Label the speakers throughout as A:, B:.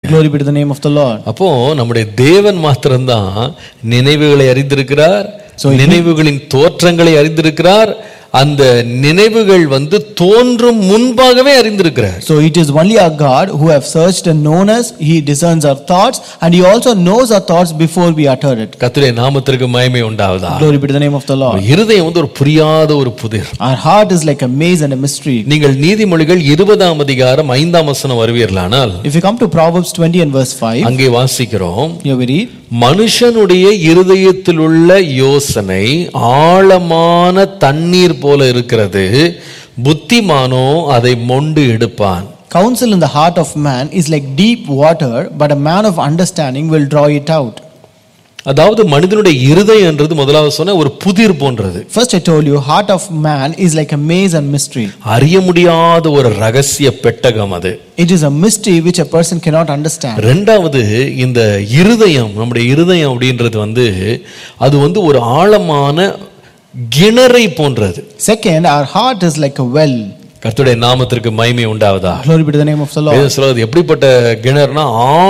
A: Glory be to the name of the Lord.
B: அப்போ நம்முடைய தேவன் மாத்திரம்தான் நினைவுகளை அறிந்திருக்கிறார் நினைவுகளின் தோற்றங்களை அறிந்திருக்கிறார் அந்த நினைவுகள் வந்து தோன்றும் முன்பாகவே அறிந்திருக்கிறார்
A: So it is only our God who have searched and known us. He discerns our thoughts and he also knows our thoughts before we utter it.
B: கர்த்தருடைய நாமத்திற்கு மகிமை உண்டாவதா
A: Glory be to the name of the Lord.
B: இருதயம் வந்து ஒரு புரியாத ஒரு புதிர்
A: Our heart is like a maze and a mystery.
B: நீங்கள் நீதிமொழிகள் இருபதாம் அதிகாரம் ஐந்தாம் வசனம் வருவீர்களானால்
A: If you come to Proverbs 20 and verse 5,
B: அங்கே வாசிக்கிறோம்
A: here we read,
B: மனுஷனுடைய இருதயத்தில் உள்ள யோசனை ஆழமான தண்ணீர் போல இருக்கிறது புத்திமானோ அதை மொண்டு எடுப்பான்
A: Counsel in the heart of man is like deep water, but a man of understanding will draw it out.
B: அதாவது மனிதனுடைய இருதயம்ன்றது முதலாவது சொன்ன ஒரு புதிர் போன்றது
A: First, I told you, heart of man is like a maze and mystery.
B: அறிய முடியாத ஒரு ரகசிய பெட்டகம் அது
A: It is a mystery which a person cannot understand.
B: ரெண்டாவது இந்த இருதயம் நம்முடைய இருதயம் அப்படின்றது வந்து அது வந்து ஒரு ஆழமான கிணறை போன்றது
A: Second, our heart is like a well.
B: கர்த்தருடைய நாமத்திற்கு மகிமை உண்டாவதா
A: Glory be to the name of the Lord.
B: வேதம் சொல்றது எப்படிப்பட்ட கிணறுனா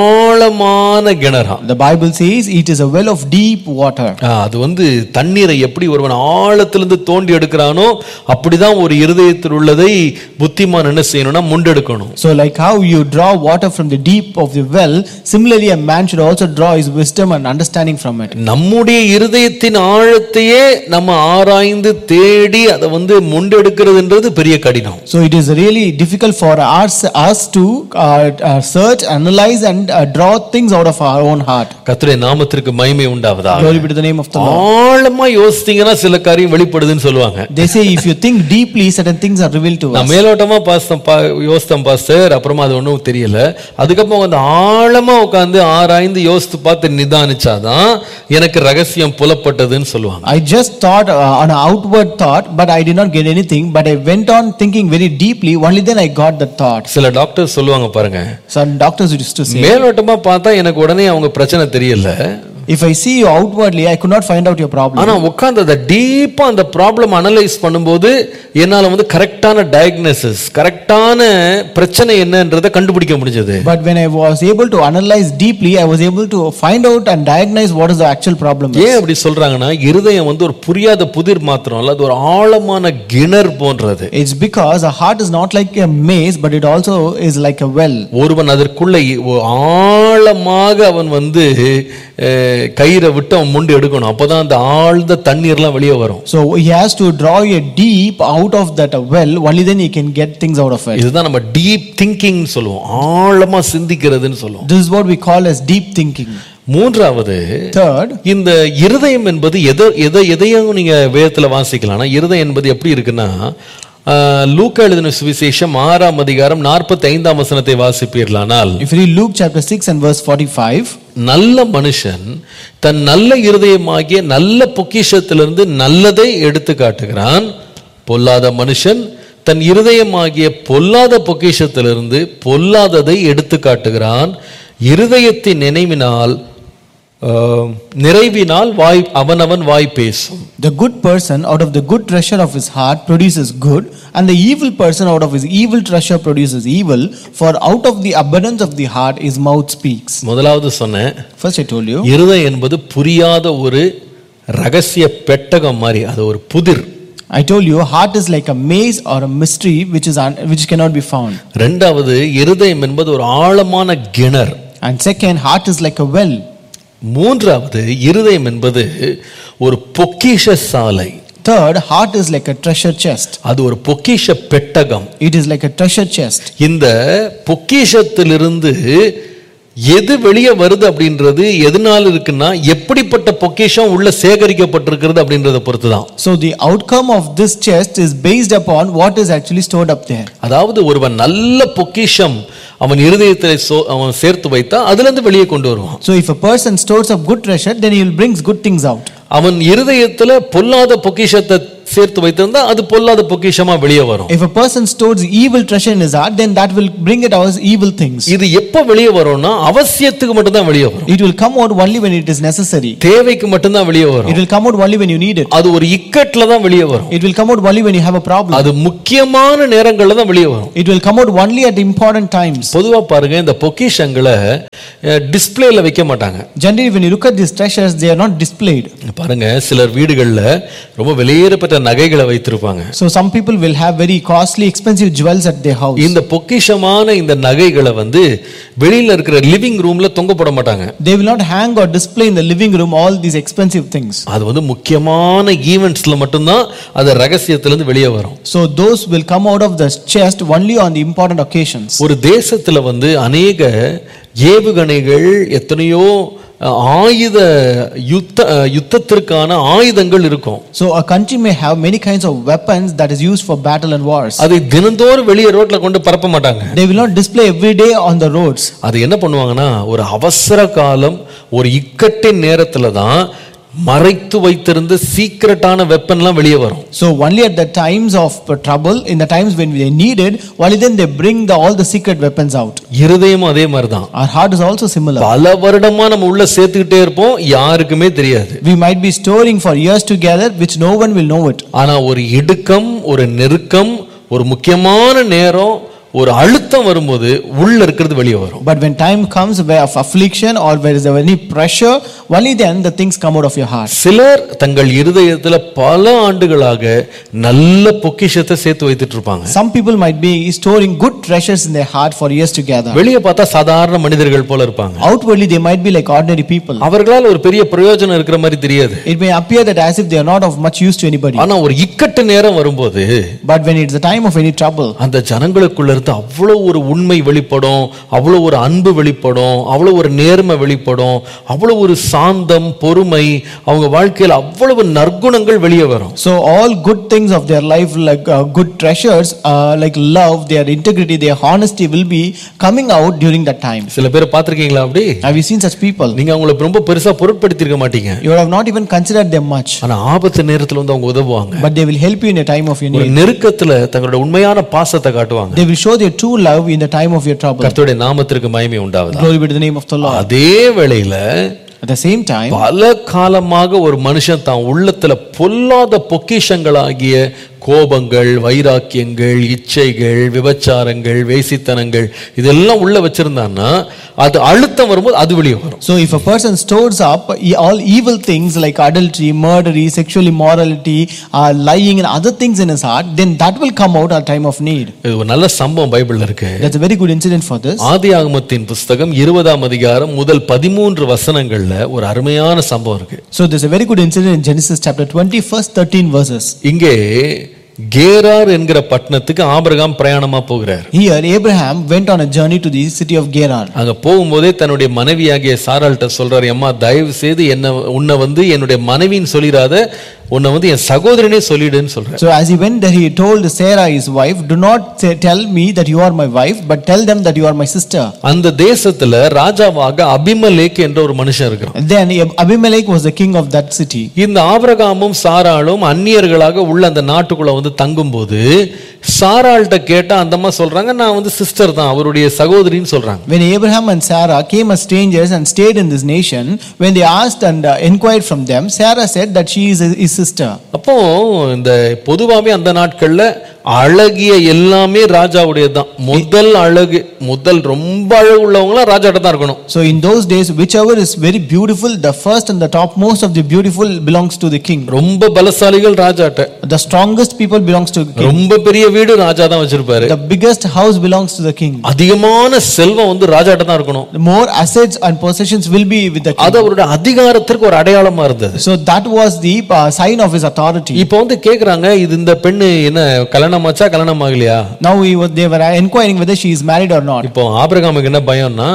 B: ஆழமான கிணறா
A: The Bible says it is a well of deep water.
B: ஆ, அது வந்து தண்ணீரை எப்படி ஒருவன் ஆழத்திலிருந்து தோண்டி எடுக்கிறானோ அப்படிதான் ஒரு இருதயத்தில் உள்ளதை புத்திமான் என்ன செய்யணும்னா முண்டெடுக்கணும்
A: So, like how you draw water from the deep of the well, similarly, a man should also draw his wisdom and understanding from it.
B: நம்முடைய இருதயத்தின் ஆழத்தையே நம்ம ஆராய்ந்து தேடி அதை வந்து முண்டெடுக்கிறதுன்றது பெரிய கடினம்
A: So, it is really difficult for us, us to uh, uh, search, analyze, and uh, draw things out of our own heart.
B: கர்த்தருடைய நாமத்திற்கு மகிமை உண்டாவதா
A: Glory be to the name of the Lord.
B: ஆழமா யோசித்தீங்கன்னா சில காரியம் வெளிப்படுதுன்னு சொல்லுவாங்க
A: They say if you think deeply, certain things are revealed to
B: நான்
A: us.
B: மேலோட்டமா பாஸ்தம் பா யோசித்தேன் பாஸ்டர் அப்புறமா அது ஒன்றும் தெரியல அதுக்கப்புறம் வந்து ஆழமா உட்காந்து ஆராய்ந்து யோசித்து பார்த்து நிதானிச்சாதான் எனக்கு ரகசியம் புலப்பட்டதுன்னு சொல்லுவாங்க
A: I just thought uh, on an outward thought, but I did not get anything. But I went on thinking very deeply. Only then I got the thought.
B: சில டாக்டர் சொல்லுவாங்க பாருங்க
A: Some doctors used to say,
B: மேலோட்டமா பார்த்தா எனக்கு உடனே அவங்க பிரச்சனை தெரியல
A: if I see you outwardly, I could not find out your problem.
B: ஆனா உட்கார்ந்து அதை டீப்பா அந்த ப்ராப்ளம் அனலைஸ் பண்ணும்போது என்னால வந்து கரெக்டான டயக்னோசிஸ் கரெக்டான பிரச்சனை என்னன்றதை கண்டுபிடிக்க முடிஞ்சது
A: But when I was able to analyze deeply, I was able to find out and diagnose what is the actual problem.
B: ஏன் அப்படி சொல்றாங்கன்னா இருதயம் வந்து ஒரு புரியாத புதிர் மாத்திரம் இல்ல அது ஒரு ஆழமான கிணறு போன்றது
A: It's because a heart is not like a maze, but it also is like a well.
B: ஒருவன் அதற்குள்ள ஒ- ஆழமாக அவன் வந்து அஹ், கயிறை விட்டு அவன் முண்டு எடுக்கணும் அப்பதான் அந்த ஆழ்ந்த தண்ணீர்லாம் வெளியே வரும்
A: So he has to draw a deep out of that well, only then he can get things out of it.
B: இதுதான் நம்ம டீப் திங்கிங் சொல்லுவோம் ஆழமா சிந்திக்கிறதுன்னு சொல்லுவோம்
A: This is what we call as deep thinking.
B: மூன்றாவது
A: Third,
B: இந்த இருதயம் என்பது எதை எதை எதையும் நீங்க வேதத்துல வாசிக்கலாம் ஆனா இருதயம் என்பது எப்படி இருக்குன்னா ஆஹ், லூக்கா எழுதின சுவிசேஷம் ஆறாம் அதிகாரம் நாற்பத்தி ஐந்தாம் வசனத்தை வாசிப்பீர்களானால்
A: if you read Luke chapter 6 and verse 45,
B: நல்ல மனுஷன் தன் நல்ல இருதயமாகிய நல்ல பொக்கிஷத்திலிருந்து நல்லதை எடுத்து காட்டுகிறான் பொல்லாத மனுஷன் தன் இருதயமாகிய பொல்லாத பொக்கிஷத்திலிருந்து பொல்லாததை எடுத்து காட்டுகிறான் இருதயத்தின் நினைவினால் ஆஹ், நிறைவினால் வாய் அவனவன் வாய் பேசும்
A: the good person out of the good treasure of his heart produces good, and the evil person out of his evil treasure produces evil, for out of the abundance of the heart his mouth speaks.
B: முதலாவது சொன்னேன்
A: First, I told you,
B: இருதயம் என்பது புரியாத ஒரு ரகசிய பெட்டகம் மாதிரி அது ஒரு புதிர்
A: I told you, heart is like a maze or a mystery which is un, which cannot be found.
B: ரெண்டாவது இருதயம் என்பது ஒரு ஆழமான கிணறு
A: And second, heart is like a well.
B: மூன்றாவது இருதயம் என்பது ஒரு பொக்கிஷ சாலை
A: Third, heart is like a treasure chest.
B: அது ஒரு பொக்கிஷ பெட்டகம்
A: It is like a treasure chest.
B: இந்த பொக்கிஷத்திலிருந்து எது வெளியே வருது அப்படின்றது எதனால இருக்குன்னா எப்படிப்பட்ட பொக்கிஷம் உள்ள சேகரிக்கப்பட்டிருக்கிறது அப்படின்றத பொறுத்து தான்
A: So the outcome of this chest is based upon what is actually stored up there.
B: அதாவது ஒருவன் நல்ல பொக்கிஷம் அவன் இருதயத்தில் சோ- அவன் சேர்த்து வைத்தா அதுல இருந்து வெளியே கொண்டு வருவான்
A: So if a person stores up good treasure, then he will brings good things out.
B: அவன் இருதயத்துல பொல்லாத பொக்கிஷத்தை சேர்த்து வைத்திருந்தா அது பொல்லாத பொக்கிஷமா வெளியே வரும்
A: If a person stores evil treasure in his heart, then that will bring it out as evil things.
B: இது எப்ப வெளியே வரும்னா அவசியத்துக்கு மட்டும்தான் வெளியே வரும்
A: It will come out only when it is necessary.
B: தேவைக்கு மட்டும்தான் வெளியே வரும்
A: It will come out only when you need it.
B: அது ஒரு இக்கட்ல தான் வெளியே வரும்
A: It will come out only when you have a problem.
B: அது முக்கியமான நேரங்கள்ல தான் வெளியே வரும்
A: It will come out only at important times.
B: பொதுவா பாருங்க இந்த பொக்கிஷங்களை டிஸ்பிளேல வைக்க மாட்டாங்க
A: Generally, when you look at these treasures, they are not displayed.
B: பாருங்க சிலர் வீடுகள்ல ரொம்ப வெளியேறப்பட்ட நகைகளை வைத்திருப்பாங்க
A: So some people will have very costly, expensive jewels at their house.
B: இந்த பொக்கிஷமான இந்த நகைகளை வந்து வெளியில இருக்கிற லிவிங் ரூம்ல தொங்க போட மாட்டாங்க
A: They will not hang or display in the living room all these expensive things.
B: அது வந்து முக்கியமான ஈவெண்ட்ஸ்ல மட்டும்தான் அது ரகசியத்துல இருந்து வெளியே வரும்
A: So those will come out of the chest only on the important occasions.
B: ஒரு தேசத்துல வந்து அநேக ஏவுகணைகள் எத்தனையோ அஹ், ஆயுத யுத்த அஹ், யுத்தத்திற்கான ஆயுதங்கள் இருக்கும்
A: So a country may have many kinds of weapons that is used for battle and wars.
B: அதை தினந்தோறும் வெளியே ரோட்ல கொண்டு பரப்ப மாட்டாங்க
A: They will not display every day on the roads.
B: அது என்ன பண்ணுவாங்கன்னா ஒரு அவசர காலம் ஒரு இக்கட்டின் நேரத்துல தான் மறைத்து வைத்திருந்த சீக்கிரட்டான வெப்பன்லாம் வெளியே வரும்
A: So only at the times of trouble, in the times when they need it, only then they bring the, all the secret weapons out.
B: இருதயமும் அதே மாதிரி தான்
A: Our heart is also similar.
B: பல வருடமா நம்ம உள்ள சேர்த்துக்கிட்டே இருப்போம் யாருக்குமே தெரியாது
A: We might be storing for years together, which no one will know it.
B: ஆனா ஒரு இடுக்கம் ஒரு நெருக்கம் ஒரு முக்கியமான நேரம் ஒரு அழுத்தம் வரும்போது உள்ள இருக்கிறது வெளியே வரும்
A: But when time comes where of affliction or where is there any pressure, only then the things come out of your heart.
B: சிலர் தங்கள் இருதயத்துல பல ஆண்டுகளாக நல்ல பொக்கிஷத்தை சேர்த்து வைத்துட்டு இருப்பாங்க
A: Some people might be storing good treasures in their heart for years together.
B: வெளியே பார்த்தா சாதாரண மனிதர்கள் போல இருப்பாங்க
A: Outwardly, they might be like ordinary people.
B: அவர்களால் ஒரு பெரிய பிரயோஜனம் இருக்கிற மாதிரி தெரியாது
A: It may appear that as if they are not of much use to anybody.
B: ஆனா ஒரு இக்கட்டு நேரம் வரும்போது
A: But when it's the time of any trouble,
B: அந்த ஜனங்களுக்குள்ள இருந்து அவ்வளவு ஒரு உண்மை வெளிப்படும் அவ்வளவு ஒரு அன்பு வெளிப்படும் அவ்வளவு ஒரு நேர்மை வெளிப்படும் அவ்வளவு ஒரு சாந்தம் பொறுமை அவங்க வாழ்க்கையில் அவ்வளவு நற்குணங்கள் வெளியே வரும்
A: so all good things of their life, like uh, good treasures, uh, like love, their integrity, their honesty, will be coming out during that time.
B: சில பேர் பார்த்திருக்கீங்களா அப்படி
A: Have you seen such people?
B: நீங்க அவங்கள ரொம்ப பெருசா பொருட்படுத்தியிருக்க மாட்டீங்க
A: You have not even considered them much,
B: ஆனா ஆபத்து நேரத்துல வந்து அவங்க உதவுவாங்க
A: but they will help you in a time of your
B: ஒரு
A: need.
B: நெருக்கத்துல தங்களோட உண்மையான பாசத்தை காட்டுவாங்க
A: They will show their true love in the time of your trouble.
B: கர்த்தருடைய நாமத்திற்கு மகிமை உண்டாவதா
A: Glory be to the name of the Lord.
B: அதே வேளையில
A: At the same time,
B: பல காலமாக ஒரு மனுஷன் தான் உள்ளத்துல பொல்லாத பொக்கிஷங்களாகிய கோபங்கள் வைராக்கியங்கள் இச்சைகள் விபச்சாரங்கள் வேசித்தனங்கள் இதெல்லாம் உள்ள வச்சிருந்தான்னா அது அழுத்தம் வரும்போது அது வெளியே வரும்
A: so if a person stores up e- all evil things like adultery, murdery, sexual immorality, uh, lying, and other things in his heart, then that will come out at time of need.
B: இது ஒரு நல்ல சம்பவம் பைபிள்ல இருக்கு
A: That's a very good incident for this.
B: ஆதியாகமத்தின் புஸ்தகம் இருபதாம் அதிகாரம் முதல் பதிமூன்று வசனங்கள்ல ஒரு அருமையான சம்பவம் இருக்கு
A: So there's a very good incident in Genesis chapter 20, first 13 verses.
B: இங்கே கேரார் என்கிற பட்டணத்துக்கு ஆபிரகாம் பிரயாணமா போகிறார்
A: Here, Abraham went on a journey to the city of Gerar.
B: அங்க போகும்போதே தன்னுடைய மனைவியாகிய சாராள்கிட்ட சொல்றாரு அம்மா தயவு செய்து என்ன உன்னை வந்து என்னுடைய மனைவின்னு சொல்லிடாத உன்னை வந்து என் சகோதரனே சொல்லிடுன்னு சொல்றாரு
A: So as he went there, he told Sarah, his wife, Do not say, tell me that you are my wife, but tell them that you are my sister.
B: அந்த தேசத்துல ராஜாவாக அபிமலேக் என்ற ஒரு மனுஷன் இருக்கிறான்
A: And then Abimelech was the king of that city.
B: இந்த ஆபிரகாமும் சாராளும் அந்நியர்களாக உள்ள அந்த நாட்டுக்குள்ள வந்து தங்கும்போது சாராள்கிட்ட கேட்டா அந்த அம்மா சொல்றாங்க நான் வந்து சிஸ்டர் தான் அவருடைய சகோதரின்னு சொல்றாங்க
A: When Abraham and Sarah came as strangers and stayed in this nation, when they asked and uh, inquired from them, Sarah said that she is his sister.
B: அப்போ இந்த பொதுவாவே அந்த நாட்கள்ல அழகிய எல்லாமே ராஜாவுடையது தான் முதல் அழகு முதல் ரொம்ப அழகு உள்ளவங்களாம் ராஜாட்ட தான் இருக்கணும்
A: So in those days, whichever is very beautiful, the first and the topmost of the beautiful belongs to the king.
B: ரொம்ப பலசாலிகள் ராஜாட்ட
A: The strongest people belongs to the king.
B: ரொம்ப பெரிய வீடு ராஜா தான் வச்சிருப்பாரு
A: The biggest house belongs to the king.
B: அதிகமான செல்வம் வந்து ராஜாட்ட தான் இருக்கணும்
A: The more assets and possessions will be with the king.
B: அது அவருடைய அதிகாரத்திற்கு ஒரு அடையாளமா இருந்தது
A: So that was the uh, sign of his authority.
B: இப்போ வந்து கேக்குறாங்க இது இந்த பெண்ணு என்ன கல்யாணமாச்சா கல்யாணம் ஆகலையா
A: Now we were, they were inquiring whether she is married or not.
B: இப்போ ஆபிரகாமுக்கு என்ன பயம்னா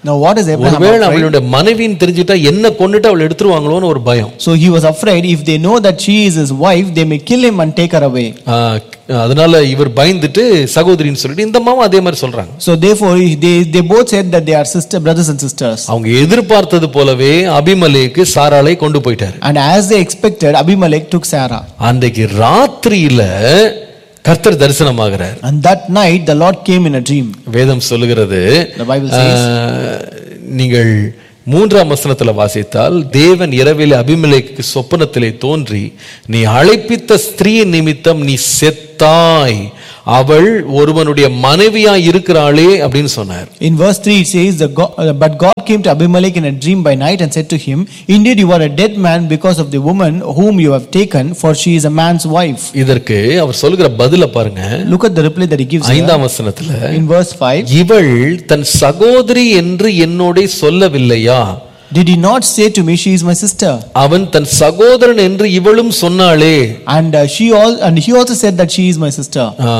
A: Now, what is Abraham
B: ஒருவேளை
A: afraid?
B: அவளுடைய மனைவின்னு தெரிஞ்சுட்டா என்ன கொண்டுட்டு அவள் எடுத்துருவாங்களோன்னு ஒரு பயம்
A: So he was afraid if they know that she is his wife, they may kill him and take her away.
B: ஆ, அதனால இவர் பயந்துட்டு சகோதரின்னு சொல்லிட்டு இந்த மாமா அதே மாதிரி சொல்றாங்க
A: So therefore, they, they both said that they are sister, brothers and sisters.
B: அவங்க எதிர்பார்த்தது போலவே அபிமலேக்கு சாராளை கொண்டு போயிட்டாரு
A: And as they expected, Abimelech took Sarah.
B: அன்றைக்கு ராத்திரியில கர்த்தர் தரிசனமாகிறார்
A: And that night, the Lord came in a dream.
B: வேதம் சொல்லுகிறது
A: The Bible says,
B: ஆ, நீங்கள் மூன்றாம் வசனத்துல வாசித்தால் தேவன் இரவில் அபிமலேக்கு சொப்பனத்திலே தோன்றி நீ அழைப்பித்த ஸ்திரீயின் நிமித்தம் நீ செத்தாய் அவள் ஒருவனுடைய மனைவியா இருக்கிறாளே அப்படின்னு சொன்னார்
A: In verse 3, it says, the God, uh, But God came to Abimelech in a dream by night and said to him, Indeed, you are a dead man because of the woman whom you have taken, for she is a man's wife.
B: இதற்கு அவர் சொல்லுகிற பதில பாருங்க
A: Look at the reply that he gives here.
B: ஐந்தாம் வசனத்துல
A: In verse 5,
B: இவள் தன் சகோதரி என்று என்னோட சொல்லவில்லையா
A: Did he not say to me, She is my sister?
B: அவன் தன் சகோதரன் என்று இவளும் சொன்னாளே
A: And uh, she all, and he also said that she is my sister.
B: ஆ,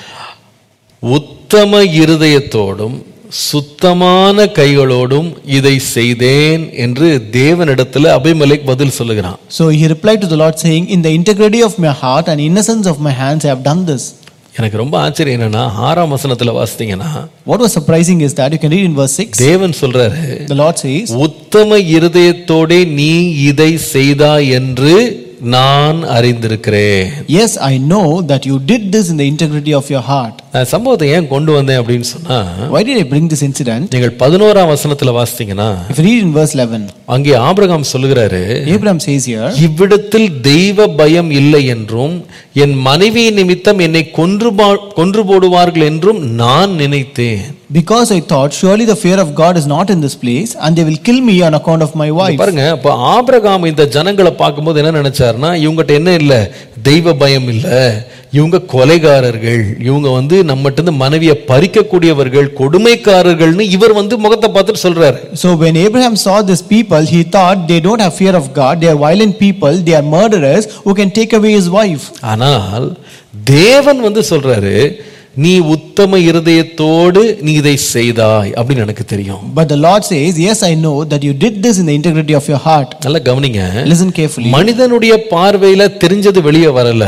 B: உத்தம இருதயத்தோடும் சுத்தமான கைகளோடும் இதை செய்தேன் என்று தேவனிடத்துல அபிமலேக் பதில் சொல்லுகிறான்
A: So he replied to the Lord, saying, In the integrity of my heart and innocence of my hands, I have done this.
B: எனக்கு ரொம்ப ஆச்சரியம் என்னன்னா ஆறாம் வசனத்துல வாசித்தீங்கன்னா
A: What was surprising is that you can read in verse 6,
B: தேவன் சொல்றாரு
A: the Lord says,
B: உத்தம இருதயத்தோடே நீ இதை செய்தா என்று நான் அறிந்திருக்கிறேன்
A: Yes, I know that you did this in the integrity of your heart.
B: நான் சம்பவத்தை ஏன் கொண்டு வந்தேன் அப்படின்னு சொன்னா
A: Why did I bring this incident?
B: நீங்கள் பதினோராம் வசனத்துல வாசித்தீங்கன்னா
A: If you read in verse 11,
B: அங்கே ஆபிரகாம் சொல்லுகிறாரு
A: Abraham says here,
B: இவ்விடத்தில் தெய்வ பயம் இல்லை என்றும் என் மனைவி நிமித்தம் என்னை கொன்று பா- கொன்று போடுவார்கள் என்றும் நான் நினைத்தேன்
A: Because I thought, surely the fear of God is not in this place, and they will kill me on account of my wife.
B: பாருங்க அப்ப ஆபிரகாம் இந்த ஜனங்களை பார்க்கும்போது என்ன நினைச்சாருன்னா இவங்ககிட்ட என்ன இல்ல தெய்வ பயம் இல்ல இவங்க கொலைகாரர்கள் இவங்க வந்து நம்மகிட்ட இருந்து மனைவியை பறிக்கக்கூடியவர்கள் கொடுமைக்காரர்கள்னு இவர் வந்து முகத்தை பார்த்துட்டு சொல்றாரு
A: So when Abraham saw these people, he thought they don't have fear of God, they are violent people, they are murderers who can take away his wife.
B: ஆனால் தேவன் வந்து சொல்றாரு நீ உத்தம இருதயத்தோடு நீ இதை செய்தாய் அப்படின்னு எனக்கு தெரியும்
A: But the Lord says, Yes, I know that you did this in the integrity of your heart.
B: நல்லா கவனிங்க
A: Listen carefully.
B: மனிதனுடைய பார்வையில தெரிஞ்சது வெளியே வரல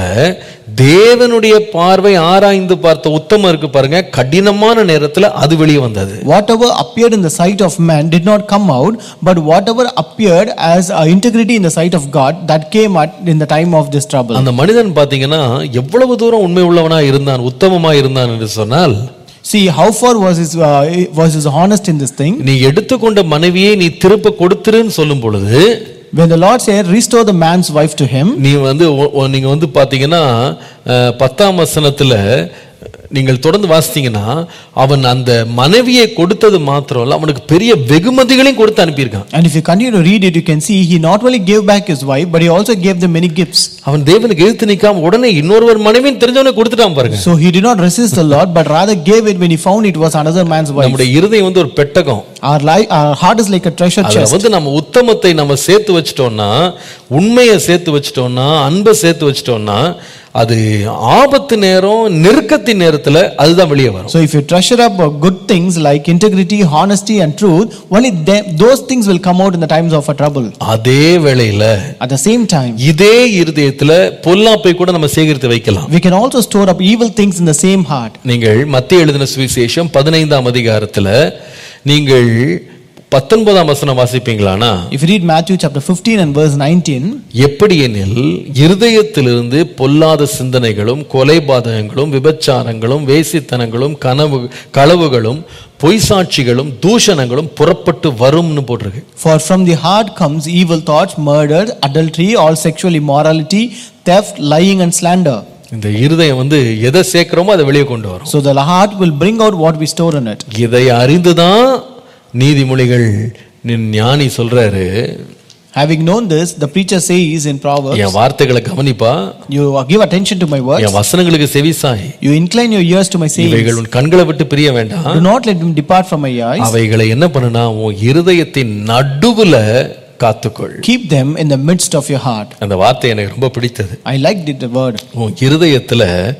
B: தேவனுடைய பார்வை ஆராய்ந்து பார்த்த உத்தமம் இருக்கு பாருங்க கடினமான நேரத்துல அது வெளியே வந்தது
A: Whatever appeared in the sight of man did not come out, but whatever appeared as uh, integrity in the sight of God, that came at, in the time of this trouble.
B: அந்த மனிதன் பாத்தீங்கன்னா எவ்வளவு தூரம் உண்மை உள்ளவனா இருந்தான் உத்தமமா இருந்தான் என்று சொன்னால்
A: See, how far was his, uh, was his honest in this thing?
B: நீ எடுத்துக்கொண்ட மனைவியை நீ திருப்ப கொடுத்துருன்னு சொல்லும் பொழுது
A: When the Lord said, Restore the man's wife to him,
B: நீ வந்து ஒ- ஒ- நீங்க வந்து பாத்தீங்கன்னா அஹ், பத்தாம் வசனத்துல நீங்கள் தொடர்ந்து வாசித்தீங்கன்னா அவன் அந்த மனைவியை கொடுத்தது மாத்திரம் இல்ல அவனுக்கு பெரிய வெகுமதிகளையும் கொடுத்து அனுப்பியிருக்கான்
A: and if you continue to read it, you can see he not only gave back his wife, but he also gave them many gifts.
B: அவன் தேவனுக்கு எழுத்து நிக்காம உடனே இன்னொருவர் மனைவின்னு தெரிஞ்சவனை கொடுத்துட்டான் பாருங்க
A: So he did not resist the Lord, but rather gave it when he found it was another man's wife.
B: நம்முடைய இருதயம் வந்து ஒரு பெட்டகம்
A: Our, life, our heart is like a treasure
B: அதுல
A: chest.
B: வந்து நம்ம உத்தமத்தை நம்ம சேர்த்து வச்சிட்டோம்னா உண்மையை சேர்த்து வச்சிட்டோம்னா அன்பை சேர்த்து வச்சிட்டோம்னா அது ஆபத்து நேரம் நெருக்கத்தின் நேரத்துல அதுதான் வெளியே வரும்
A: So if you treasure up uh, good things like integrity, honesty, and truth, only them, those things will come out in the times of a trouble.
B: அதே வேளையில
A: At the same time,
B: இதே இருதயத்துல பொல்லாப்பை கூட நம்ம சேகரித்து வைக்கலாம்
A: we can also store up evil things in the same heart.
B: நீங்கள் மத்திய எழுதின சுவிசேஷம் பதினைந்தாம் அதிகாரத்துல நீங்கள் பத்தொன்பதாம் வசனம் வாசிப்பீங்களானா
A: If you read Matthew chapter 15 and verse 19,
B: எப்படி எனில் இருதயத்திலிருந்து பொல்லாத சிந்தனைகளும் கொலைபாதகங்களும் விபச்சாரங்களும் வேசித்தனங்களும் கனவு களவுகளும் பொய் சாட்சிகளும் தூஷணங்களும் புறப்பட்டு வரும்னு போட்டிருக்கு
A: For from the heart comes evil thoughts, murder, adultery, all sexual immorality, theft, lying, and slander.
B: இந்த இருதயம் வந்து எதை சேர்க்கிறோமோ அதை வெளியே கொண்டு வரும்
A: So the heart will bring out what we store in it.
B: இதை அறிந்துதான் நீதிமொழிகள் நின் ஞானி சொல்றாரு
A: Having known this, the preacher says in Proverbs,
B: என் வார்த்தைகளை கவனிப்பா
A: You give attention to my words,
B: என் வசனங்களுக்கு செவிசாய்
A: you incline your ears to my sayings.
B: இவைகள் உன் கண்களை விட்டு பிரிய வேண்டாம்
A: Do not let them depart from my eyes.
B: அவைகளை என்ன பண்ணுனா உன் இருதயத்தின் நடுவுல காத்துக்கொள்
A: Keep them in the midst of your heart.
B: அந்த வார்த்தை எனக்கு ரொம்ப பிடித்தது
A: I liked it, the word.
B: உன் இருதயத்துல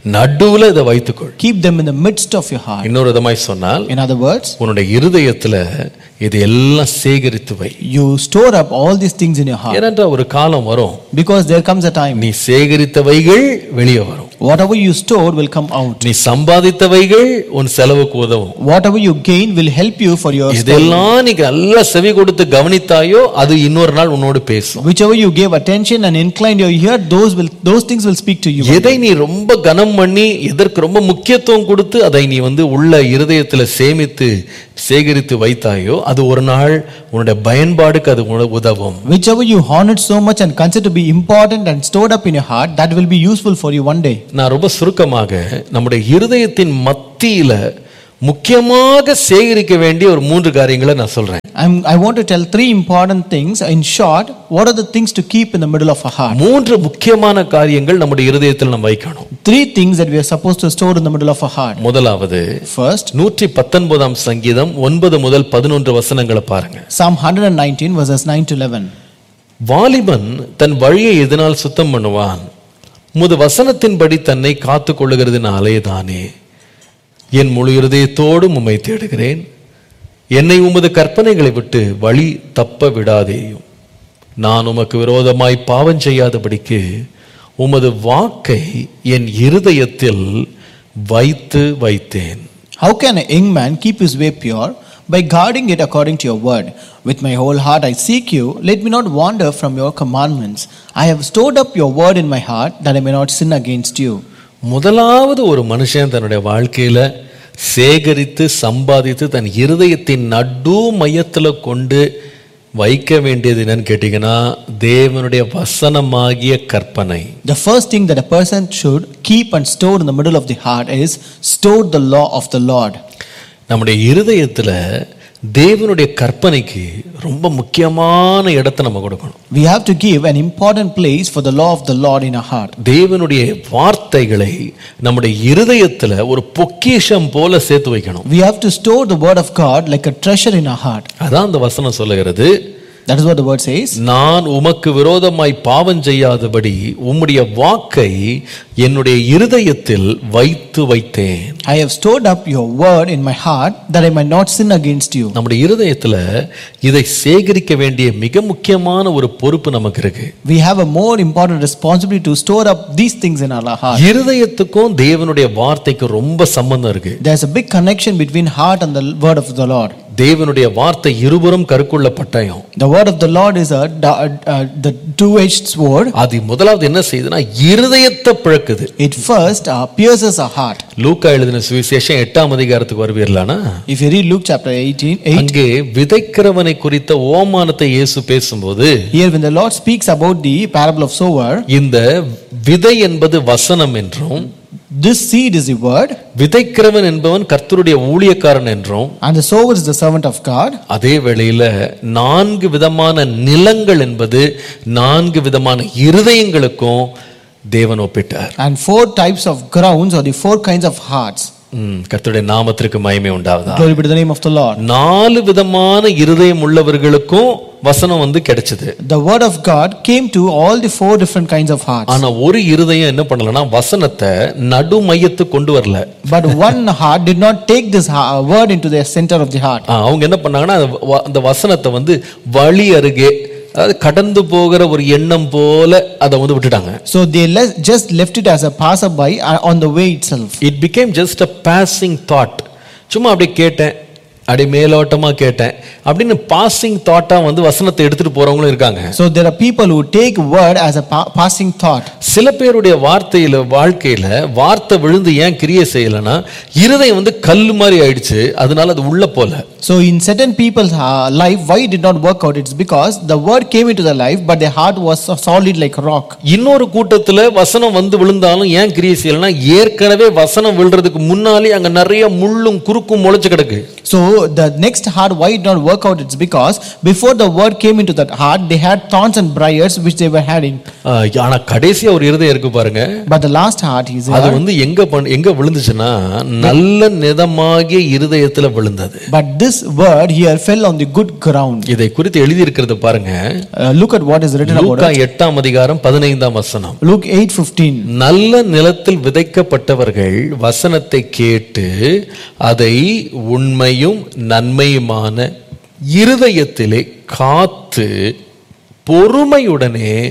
B: நடுவுல இதை வைத்துக்கொள்
A: Keep them in the midst of your heart.
B: இன்னொரு விதமாய் சொன்னால்
A: In other words,
B: உன்னுடைய இருதயத்துல இது எல்லாம் சேகரித்து வை
A: you store up all these things in your heart
B: ஏனென்றால் ஒரு காலம் வரும்
A: because there comes a time
B: நீ சேகரித்தவைகள் வெளியே வரும்
A: whatever you stored will come out.
B: நீ சம்பாதித்தவைகள் உன் செலவுக்கு உதவும்
A: Whatever you gain will help you for your spending.
B: இதெல்லாம் நீ நல்லா செவி கொடுத்து கவனித்தாயோ அது இன்னொரு நாள் உன்னோடு பேசும்
A: Whichever you gave attention and inclined your ear, those will those things will speak to you.
B: எதை நீ ரொம்ப கனம் பண்ணி எதற்கு ரொம்ப முக்கியத்துவம் கொடுத்து அதை நீ வந்து உள்ள இருதயத்துல சேமித்து சேகரித்து வைத்தாயோ அது ஒரு நாள் உன்னுடைய பயன்பாடுக்கு அது உன- உதவும்
A: Whichever you honored so much and consider to be important and stored up in your heart, that will be useful for you one day.
B: நான் ரொம்ப சுருக்கமாக நம்முடைய இருதயத்தின் மத்தியில முக்கியமாக சேகரிக்க வேண்டிய ஒரு மூன்று காரியங்களை நான் சொல்றேன்
A: I'm, I want to tell three important things. In short, what are the things to keep in the middle of a heart?
B: மூன்று முக்கியமான காரியங்கள் நம்முடைய இருதயத்தில் நம்ம வைக்கணும்
A: Three things that we are supposed to store in the middle of a heart.
B: முதலாவது
A: First,
B: நூற்றி பத்தொன்பதாம் சங்கீதம் ஒன்பது முதல் பதினொன்று வசனங்களை பாருங்க
A: Psalm 119, verses 9 to 11.
B: வாலிபன் தன் வழியை எதனால் சுத்தம் பண்ணுவான் முது வசனத்தின்படி தன்னை காத்துக் கொள்ளுகிறதுனாலே தானே என் முழு இருதயத்தோடும் உம்மை தேடுகிறேன் என்னை உமது கற்பனைகளை விட்டு வழி தப்ப விடாதேயும் நான் உமக்கு விரோதமாய் பாவம் செய்யாதபடிக்கு உமது வாக்கை என் இருதயத்தில் வைத்து வைத்தேன்
A: How can a young man keep his way pure? By guarding it according to your word. With my whole heart I seek you. Let me not wander from your commandments. I have stored up your word in my heart that I may not sin against you.
B: முதலாவது ஒரு மனுஷன் தன்னுடைய வாழ்க்கையில சேகரித்து சம்பாதித்து தன் இருதயத்தின் நடு மையத்துல கொண்டு வைக்க வேண்டியது என்னன்னு கேட்டீங்கன்னா தேவனுடைய வசனமாகிய கற்பனை
A: The first thing that a person should keep and store in the middle of the heart is store the law of the Lord.
B: நம்முடைய இருதயத்துல தேவனுடைய கற்பனைக்கு ரொம்ப முக்கியமான இடத்தை நம்ம கொடுக்கணும்
A: We have to give an important place for the law of the Lord in our heart.
B: தேவனுடைய வார்த்தைகளை நம்முடைய இருதயத்துல ஒரு பொக்கிஷம் போல சேர்த்து வைக்கணும்
A: We have to store the word of God like a treasure in our heart.
B: அதான் அந்த வசனம் சொல்லுகிறது
A: That is what the word says.
B: நான் உமக்கு விரோதமாய் பாவம் செய்யாதபடி உம்முடைய வாக்கை என்னுடைய இருதயத்தில் வைத்து வைத்தேன்
A: I have stored up your word in my heart that I might not sin against you.
B: நம்முடைய இருதயத்துல இதை சேகரிக்க வேண்டிய மிக முக்கியமான ஒரு பொறுப்பு நமக்கு இருக்கு
A: We have a more important responsibility to store up these things in our heart.
B: இருதயத்துக்கும் தேவனுடைய வார்த்தைக்கும் ரொம்ப சம்பந்தம் இருக்கு
A: There's a big connection between heart and the word of the Lord.
B: தேவனுடைய வார்த்தை இருபுறம் கருக்குள்ள பட்டயம்
A: The word of the Lord is a, uh, the two-edged sword.
B: அது முதலாவது என்ன செய்யுதுன்னா இருதயத்தை பிழக்குது
A: It first uh, pierces our heart.
B: லூக்கா எழுதின சுவிசேஷம் எட்டாம் அதிகாரத்துக்கு வருவீர்களானா
A: If you read Luke chapter 18, 8,
B: அங்கே விதைக்கிறவனை குறித்த ஓமானத்தை இயேசு பேசும்போது
A: here when the Lord speaks about the parable of sower,
B: இந்த விதை என்பது வசனம் என்றும்
A: this seed is the word
B: விதைக்கிறவன் என்பவன் கர்த்தருடைய ஊழியக்காரன் என்றும்
A: and the sower is the servant of God.
B: அதே வேளையில நான்கு விதமான நிலங்கள் என்பது நான்கு விதமான இருதயங்களுக்கும் தேவன் ஒப்பிட்டார்
A: And four types of grounds or the four kinds of hearts.
B: ம், கர்த்தருடைய நாமத்திற்கு மகிமை உண்டாவதா
A: Glory be to the name of the Lord.
B: நாலு விதமான இருதயம் உள்ளவர்களுக்கும் வசனம் வந்து கிடைச்சது
A: The word of God came to all the four different kinds of hearts.
B: ஆனா ஒரு இருதயம் என்ன பண்ணலன்னா வசனத்தை நடு மையத்து கொண்டு வரல
A: But one heart did not take this ha- word into the center of the heart.
B: ஆ, அவங்க என்ன பண்ணாங்கன்னா அந்த வ- அந்த வசனத்தை வந்து வழி அருகே அதாவது கடந்து போகிற ஒரு எண்ணம் போல அதை வந்து விட்டுட்டாங்க
A: So they le- just left it as a passerby uh, on the way itself.
B: It became just a passing thought சும்மா அப்படியே கேட்டேன் அப்படியே மேலோட்டமா கேட்டேன் அப்படின்னு பாசிங் தாட்டா வந்து வசனத்தை எடுத்துட்டு போறவங்களும் இருக்காங்க
A: So there are people who take word as a pa- passing thought.
B: சில பேருடைய வார்த்தையில வாழ்க்கையில வார்த்தை விழுந்து ஏன் கிரியை செய்யலைன்னா இருதயம் வந்து கல்லு மாதிரி ஆயிடுச்சு அதனால அது உள்ள போல
A: So in certain people's uh, life, why it did not work out? It's because the word came into their life, but their heart was so solid like rock.
B: இன்னொரு கூட்டத்துல வசனம் வந்து விழுந்தாலும் ஏன் கிரியை செய்யலைன்னா ஏற்கனவே வசனம் விழுறதுக்கு முன்னாலே அங்க நிறைய முள்ளும் குறுக்கும் முளைச்சு கிடக்கு
A: So the next heart, why it did not work out? It's because before the word came into that heart, they had thorns and briars which they were having.
B: ஆஹ், ஆனா கடைசியா ஒரு இருதயம் இருக்கு பாருங்க
A: But the last heart is
B: அது வந்து எங்க பண்ண எங்க விழுந்துச்சுன்னா நல்ல வேதமாகிய இருதயத்துல விழுந்தது
A: But this word here fell on the good ground.
B: இதை குறித்து எழுதியிருக்கிறது பாருங்க
A: Uh, look at what is written about
B: லூக்கா எட்டாம் அதிகாரம் பதினைந்தாம் வசனம்
A: it. Luke 8:15.
B: நல்ல நிலத்தில் விதைக்கப்பட்டவர்கள் வசனத்தை கேட்டு அதை உண்மையும் நன்மையுமான இருதயத்திலே காத்து பொறுமையுடனே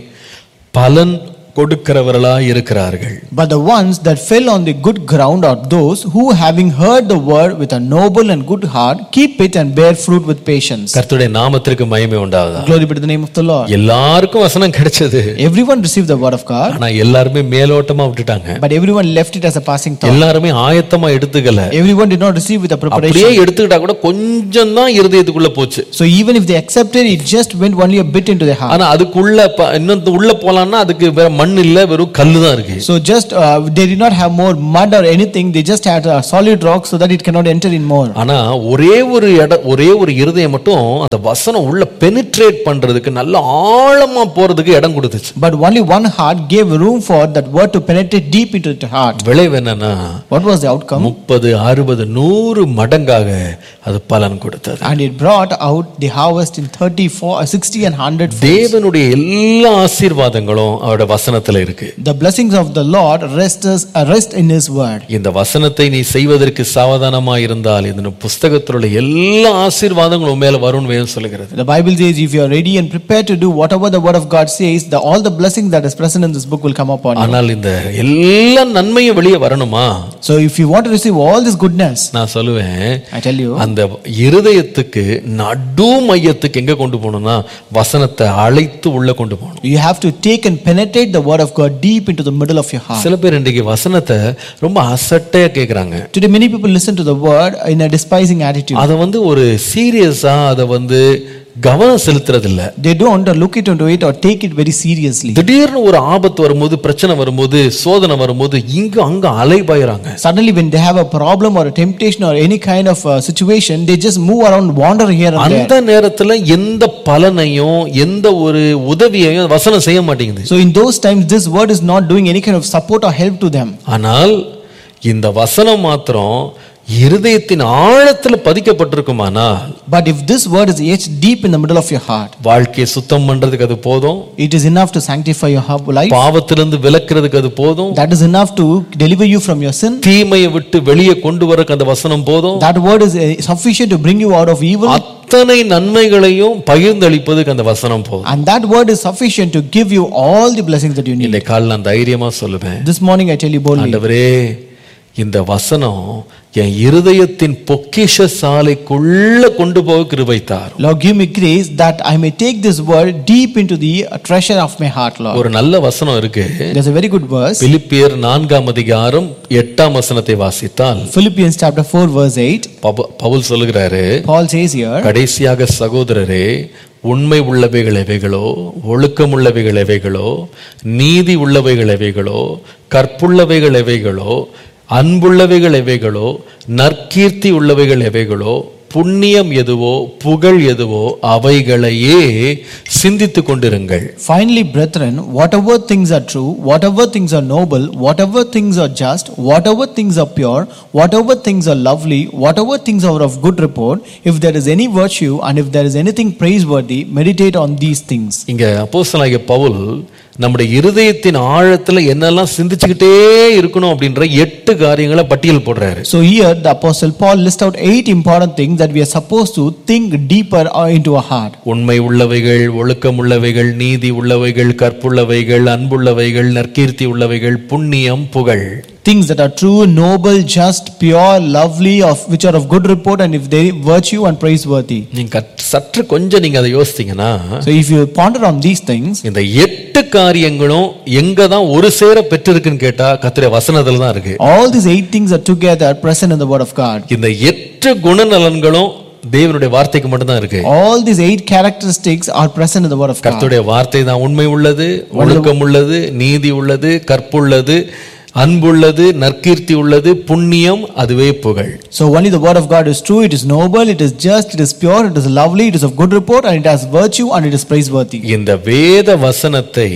B: பலன் கொடுக்கிறவர்களாய் இருக்கிறார்கள்
A: But the ones that fell on the good ground are those who, having heard the word with a noble and good heart, keep it and bear fruit with patience.
B: கர்த்தருடைய நாமத்திற்கு மகிமை உண்டாகுதா
A: Glory be to the name of the Lord.
B: எல்லாருக்கும் வசனம் கிடைச்சது
A: Everyone received the word of God,
B: ஆனா எல்லாருமே மேலோட்டமா விட்டுட்டாங்க
A: but everyone left it as a passing thought.
B: எல்லாருமே ஆயத்தமா எடுத்துக்கல
A: Everyone did not receive with a preparation.
B: அப்படியே எடுத்துக்கிட்டா கூட கொஞ்சம் தான் இருதயத்துக்குள்ள போச்சு
A: So even if they accepted, it just went only a bit into their heart.
B: ஆனா அதுக்குள்ள ப- இன்னும் உள்ள போலாம்னா அதுக்கு வேற மண் இல்ல வெறும் கல்லு தான் இருக்கு
A: So just uh, they did not have more mud or anything. They just had a solid rock so that it cannot enter in more.
B: ஆனா ஒரே ஒரு இட ஒரே ஒரு இருதயம் மட்டும் அந்த வசனம் உள்ள பெனிட்ரேட் பண்றதுக்கு நல்ல ஆழமா போறதுக்கு இடம் கொடுத்துச்சு
A: But only one heart gave room for that word to penetrate deep into the heart.
B: விளைவு என்னன்னா
A: What was the outcome?
B: முப்பது அறுபது நூறு மடங்காக அது பலன் கொடுத்தது
A: And it brought out the harvest in 30, 40, 60 and 100 fold.
B: தேவனுடைய எல்லா ஆசீர்வாதங்களும் அவரோட வசனத்துல இருக்கு
A: The blessings of the Lord rest, us, uh, rest in His word.
B: இந்த வசனத்தை நீ செய்வதற்கு சாவதானமா இருந்தால் இந்த புஸ்தகத்தில் உள்ள எல்லா ஆசீர்வாதங்களும் உன் மேல வரும்னு வேதம் சொல்லுகிறது
A: The Bible says if you are ready and prepared to do whatever the word of God says, the, all the blessings that is present in this book will come upon you.
B: ஆனால் இந்த எல்லா நன்மையும் வெளியே வரணுமா
A: So if you want to receive all this goodness,
B: நான் சொல்லுவேன்
A: I tell you,
B: அந்த இருதயத்துக்கு நடு மையத்துக்கு எங்க கொண்டு போகணும்னா வசனத்தை அழைத்து உள்ள கொண்டு போகணும்
A: you have to take and penetrate the word of God deep into the middle of your heart.
B: சில பேர் இன்றைக்கு வசனத்தை ரொம்ப அசட்டையா கேக்குறாங்க
A: Today, many people listen to the word in a despising attitude.
B: அதை வந்து ஒரு சீரியஸா அதை வந்து கவனம் செலுத்துறது இல்ல
A: They don't look it into it or take it very seriously.
B: திடீர்னு ஒரு ஆபத்து வரும்போது பிரச்சனை வரும்போது சோதனை வரும்போது இங்க அங்க அலைபாயிறாங்க
A: Suddenly, when they have a problem or a temptation or any kind of uh, situation, they just move around, wander here and there.
B: அந்த நேரத்துல எந்த பலனையும் எந்த ஒரு உதவியையும் வசனம் செய்ய மாட்டேங்குது
A: So, in those times, this word is not doing any kind of support or help to them.
B: ஆனால் இந்த வசனம் மாத்திரம் இருதயத்தின் ஆழத்துல பதிக்கப்பட்டிருக்குமானால்
A: But if this word is etched deep in the middle of your heart,
B: வாழ்க்கையை சுத்தம் பண்றதுக்கு அது போதும்
A: it is enough to sanctify your heart life.
B: பாவத்திலிருந்து விலக்குறதுக்கு அது போதும்
A: That is enough to deliver you from your sin.
B: தீமையை விட்டு வெளியே கொண்டு வரக்கு அந்த வசனம் போதும்
A: That word is uh, sufficient to bring you out of evil.
B: அத்தனை நன்மைகளையும் பகிர்ந்தளிப்பதுக்கு அந்த வசனம் போதும்
A: And that word is sufficient to give you all the blessings that you need.
B: இந்த கால் நான் தைரியமா சொல்லுவேன்
A: This morning, I tell you boldly.
B: ஆண்டவரே இந்த வசனம் என் இருதயத்தின் பொக்கிஷ சாலைக்குள்ள கொண்டு போக கிருபைத்தார்
A: Lord, give me grace that I may take this word deep into the uh, treasure of my heart, Lord.
B: ஒரு நல்ல வசனம் இருக்கு
A: There's a very good verse.
B: பிலிப்பியர் நான்காம் அதிகாரம் எட்டாம் வசனத்தை வாசித்தால்
A: Philippians chapter 4, verse 8.
B: பவு- பவுல் சொல்லுகிறாரு
A: Paul says here,
B: கடைசியாக சகோதரரே உண்மை உள்ளவைகள் எவைகளோ ஒழுக்கம் உள்ளவைகள் எவைகளோ நீதி உள்ளவைகள் எவைகளோ கற்புள்ளவைகள் எவைகளோ அன்புள்ளவைகள் எவைகளோ நற்கீர்த்தி உள்ளவைகள் எவைகளோ புண்ணியம் எதுவோ புகழ் எதுவோ அவைகளையே சிந்தித்துக் கொண்டிருங்கள்
A: Finally, brethren, whatever things are true, whatever things are noble, whatever things are just, whatever things are pure, whatever things are lovely, whatever things are of good report, if there is any virtue and if there is anything praiseworthy, meditate on these things.
B: இங்க அப்போஸ்தலனாகிய பவுல் நம்முடைய இருதயத்தின் ஆழத்துல என்னெல்லாம் சிந்திச்சுக்கிட்டே இருக்கணும் அப்படின்ற எட்டு காரியங்களை பட்டியல் போடுறாரு
A: So here the apostle Paul lists out eight important things that we are supposed to think deeper uh, into our heart.
B: உண்மை உள்ளவைகள் ஒழுக்கம் உள்ளவைகள் நீதி உள்ளவைகள் கற்புள்ளவைகள் அன்புள்ளவைகள் நற்கீர்த்தி உள்ளவைகள் புண்ணியம் புகழ்
A: Things that are true, noble, just, pure, lovely, of which are of good report, and if they virtue and praiseworthy.
B: நீங்க கற்- சற்று கொஞ்சம் நீங்க அதை யோசித்தீங்கன்னா
A: So if you ponder on these things,
B: இந்த எட்டு காரியங்களும் எங்க தான் ஒரு சேர பெற்றிருக்குன்னு கேட்டா கத்திர வசனத்துல தான் இருக்கு
A: all these eight things are together present in the Word of God.
B: இந்த எட்டு குணநலன்களும் தேவனுடைய வார்த்தைக்கு மட்டும்தான் இருக்கு
A: All these eight characteristics are present in the Word of God.
B: கர்த்தருடைய வார்த்தை தான் உண்மை உள்ளது ஒழுக்கம் உள்ளது நீதி உள்ளது கற்புள்ளது அன்புள்ளது நற்கீர்த்தி உள்ளது புண்ணியம் அதுவே புகழ்
A: So only the Word of God is true, it is noble, it is just, it is pure, it is lovely, it is of good report, and it has virtue and it is praiseworthy.
B: இந்த வேத வசனத்தை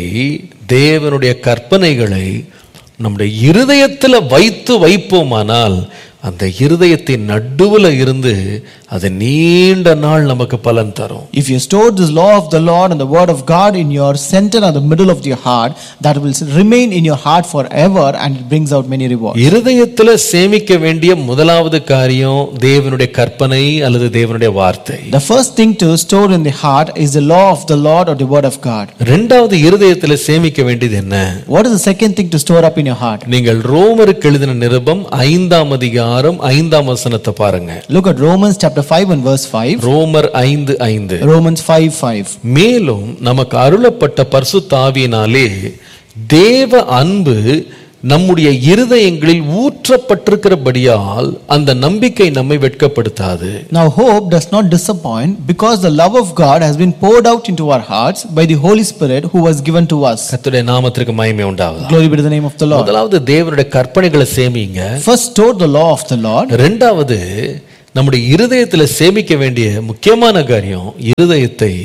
B: தேவனுடைய கற்பனைகளை நம்முடைய இருதயத்துல வைத்து வைப்போமானால் அந்த இருதயத்தின் நடுவுல இருந்து அது நீண்ட நாள் நமக்கு பலன் தரும்
A: If you store this law of the Lord and the word of God in your center or the middle of your heart, that will remain in your heart forever and it brings out many rewards.
B: இருதயத்துல சேமிக்க வேண்டிய முதலாவது காரியம் தேவனுடைய கற்பனை அல்லது தேவனுடைய வார்த்தை
A: The first thing to store in the heart is the law of the Lord or the word of God.
B: ரெண்டாவது இருதயத்துல சேமிக்க வேண்டியது என்ன
A: What is the second thing to store up in your heart?
B: நீங்கள் ரோமருக்கு எழுதின நிருபம் ஐந்தாம் அதிகாரம் ஐந்தாம் வசனத்தை பாருங்க
A: Look at Romans chapter 5 and verse 5.
B: ரோமர் ஐந்து ஐந்து
A: Romans 5 5.
B: மேலும் நமக்கு அருளப்பட்ட பரிசுத்த ஆவியினாலே தேவ அன்பு நம்முடைய இருதயங்களில் ஊற்றப்பட்டிருக்கிறபடியால் அந்த நம்பிக்கை நம்மை வெட்கப்படுத்தாது
A: Now hope does not disappoint because the love of God has been poured out into our hearts by the Holy Spirit who was given to us.
B: கர்த்தருடைய நாமத்திற்கு மகிமை உண்டாவதா
A: Glory be to the name of the Lord.
B: முதலாவது தேவனுடைய கற்பனைகளை சேமிங்க
A: First store the law of the Lord.
B: ரெண்டாவது நம்முடைய இருதயத்துல சேமிக்க வேண்டிய முக்கியமான காரியம் இருதயத்தை